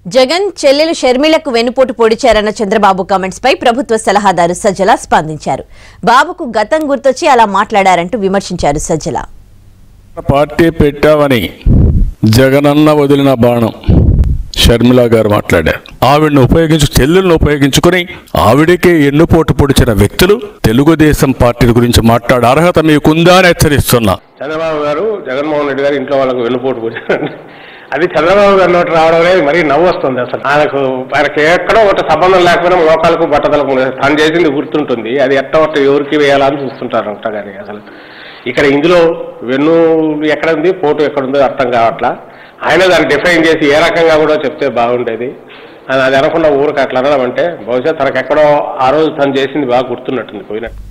జగన్ చెల్లెలు షర్మిలకు వెన్నుపోటు పొడిచారన్న చంద్రబాబు కామెంట్స్ పై ప్రభుత్వ సలహాదారు సజ్జల స్పందించారు బాబుకు గతం గుర్తొచ్చి అలా మాట్లాడారంటూ విమర్శించారు సజ్జల పార్టీ పెట్టావని జగనన్న వదిలిన బాణం షర్మిల గారు మాట్లాడారు ఆవిడను ఉపయోగించు చెల్లెలను ఉపయోగించుకుని ఆవిడకే ఎన్నుపోటు పొడిచిన వ్యక్తులు తెలుగుదేశం పార్టీ గురించి మాట్లాడే అర్హత మీకుందా అని హెచ్చరిస్తున్నా చంద్రబాబు గారు జగన్మోహన్ రెడ్డి గారు ఇంట్లో వాళ్ళకు వెన్నుపోటు పోయారండి అది చంద్రబాబు గారి నోటి రావడం అనేది మరీ నవ్వు వస్తుంది అసలు ఆయనకు ఆయనకి ఎక్కడో ఒకటి సంబంధం లేకపోయినా మోకాలకు బట్టతలకు తను చేసింది గుర్తుంటుంది అది ఎట్ట ఒకటి ఎవరికి వేయాలని చూస్తుంటారు అంట కానీ అసలు ఇక్కడ ఇందులో వెన్ను ఎక్కడ ఉంది పోటు ఎక్కడ ఉందో అర్థం కావట్లా ఆయన దాన్ని డిఫైన్ చేసి ఏ రకంగా కూడా చెప్తే బాగుండేది అది అది అనకుండా ఊరికి అట్లా అనడం అంటే బహుశా తనకెక్కడో ఆ రోజు తను చేసింది బాగా గుర్తున్నట్టుంది పోయినట్టు